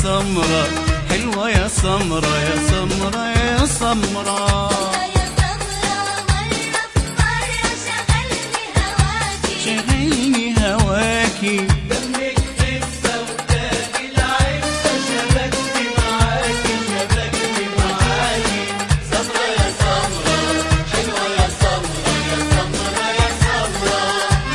سمرة حلوة يا سمرة يا سمرة يا سمرة يا سمرة مرة مرة شغلني هواكي شغلني هواكي دمك خفة وتاجي العفة شبكتي معاكي شبكتي معاكي سمرة يا سمرة حلوة يا سمرة يا سمرة يا سمرة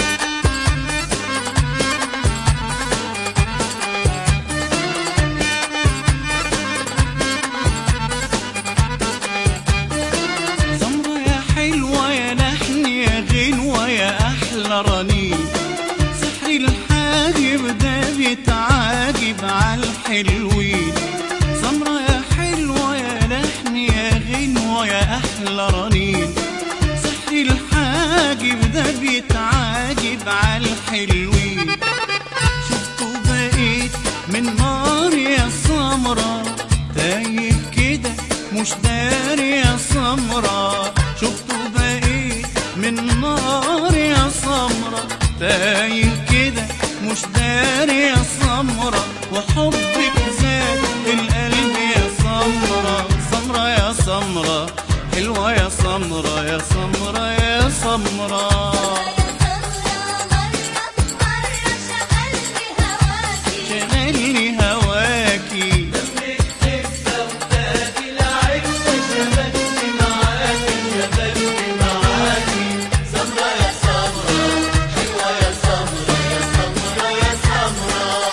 سمرة يا حلوة يا لحن يا غنوة يا أحلى رنين سحر الحاجب ده بيتعاجب عالحلوين سمرة يا حلوة يا لحن يا غنوة يا أحلى رنين سحر الحاجب ده بيتعاجب عالحلوين شفتوا بقيت من نار يا سمرة تايه كده مش داري يا سمرة شفتوا بقيت من نار يا سمرة تايه كده مش داري يا سمرة وحبك زاد القلب يا سمرة سمرة يا سمرة حلوة يا سمرة يا سمرة يا سمرة يا سمرة مرة مرة شغلني هواكي شغلني هواكي دمك خفة وتاجي العفة شبكتي معاكي شبكتي معاكي سمرة يا سمرة حلوة يا سمرة يا سمرة يا سمرة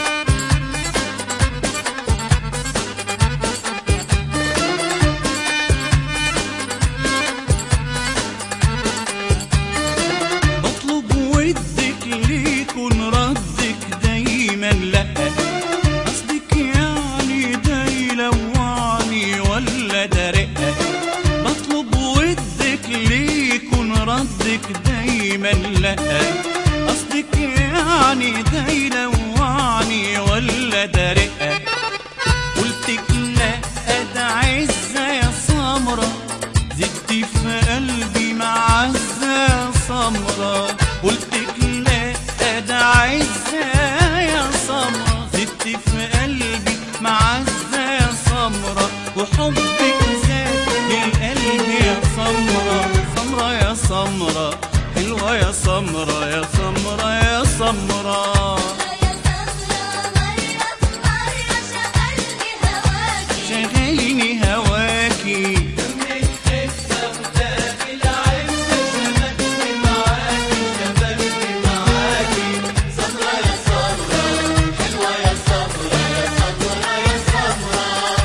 بطلب ودك ليكن ردك دايما لا قصدك يعني ده يلوعني ولا ده رقة بطلب ودك ليكن ردك دايما لا قصدك يعني ده يلوعني ولا ده رقة قلتك لا ده عزة يا سمرة زدتي في قلبي معزة يا سمرة قلتك لا ده عزة يا سمرة زدتي في قلبي معزة يا سمرة وحبك زاد للقلب يا سمرة سمرة يا سمرة حلوة يا سمرة يا سمرة يا سمرة يا سمرة مرة مرة شغلني هواكي شغلني هواكي دمك خفة وتاجي العفة شبكتي معاكي شبكتي معاكي سمرة يا سمرة حلوة يا سمرة يا سمرة يا سمرة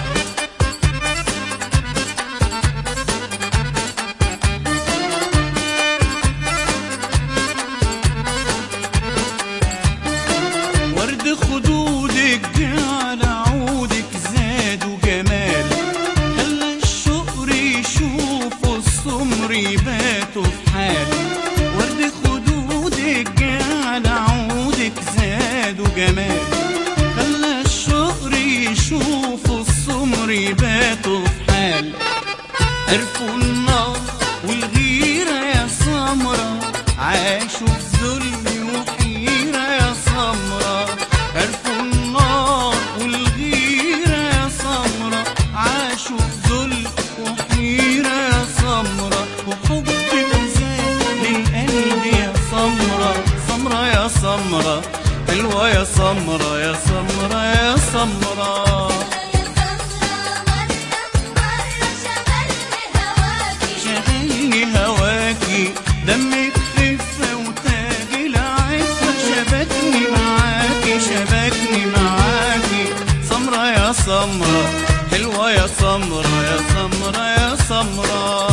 ورد خدودك جعل عودك زاد وجمال خلى الشقر يشوفوا السمر يباتوا في حال ورد خدودك جعل عودك زاد وجمال خلى الشقر يشوفوا السمر يباتوا في حال عرفوا النار والغيرة يا سمرة عاشوا في ذل وحيرة يا سمرة عرفوا النار والغيرة يا سمرة عاشوا في ذل وحيرة يا سمرة وحبك زاد للقلب يا سمرة سمرة يا سمرة حلوة يا سمرة يا سمرة يا سمرة يا سمرة مرة مرة شغلني هواكي شغلني هواكي دمك خفة وتاج العفة شبكني معاكي شبكني معاكي سمرة يا سمرة حلوة يا سمرة يا سمرة يا سمرة